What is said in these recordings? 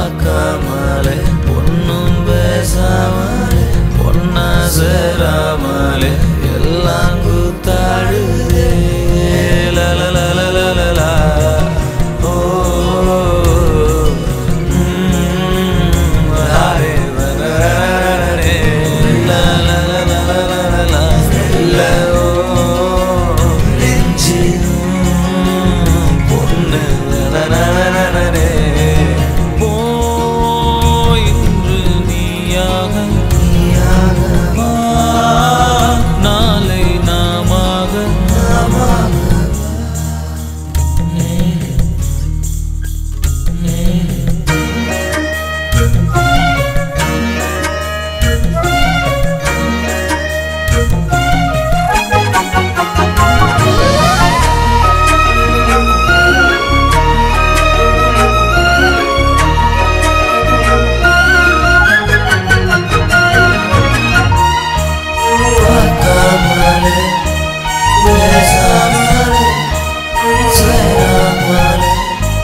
பார்க்காமலே ஒன்னும் பேசாமலே ஒன்னா சேராமலே எல்லாம் கூத்தாடுதே லலலலலலலா. ஓ, ம், ஹரே வரரரரரே. லலலலலலலா. ல, ஓ, நெஞ்சிலும் பொண்ணு லலலலலலரே. போ, இன்று நீயாக வா, நாளை நாமாக பார்க்காமலே பேசாமலே சேராமலே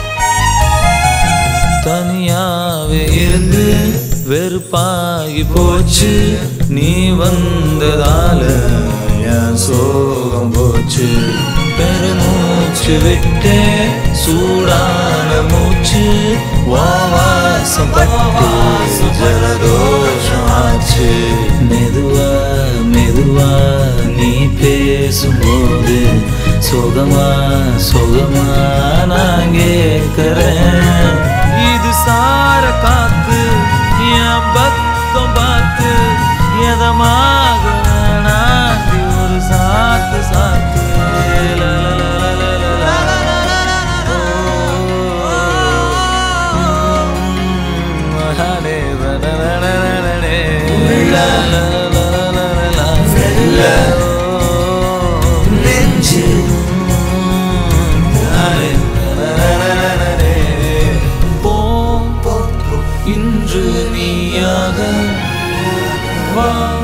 தனியாவே இருந்து வெறுப்பாகி போச்சு நீ வந்ததால என் சோகம் போச்சு பெருமூச்சு விட்டே சூடான மூச்சு வாவாசம் பட்டு ஜலதோஷம் ஆச்சு மெதுவா மெதுவா நீ பேசும்போது சுகமா சுகமா நான் கேட்கிறேன் இது சார காத்து என் பக்கம் பார்த்து எதமாக வேணாண்டி ஒரு சாத்து சாத்து இன்று நீயாக வா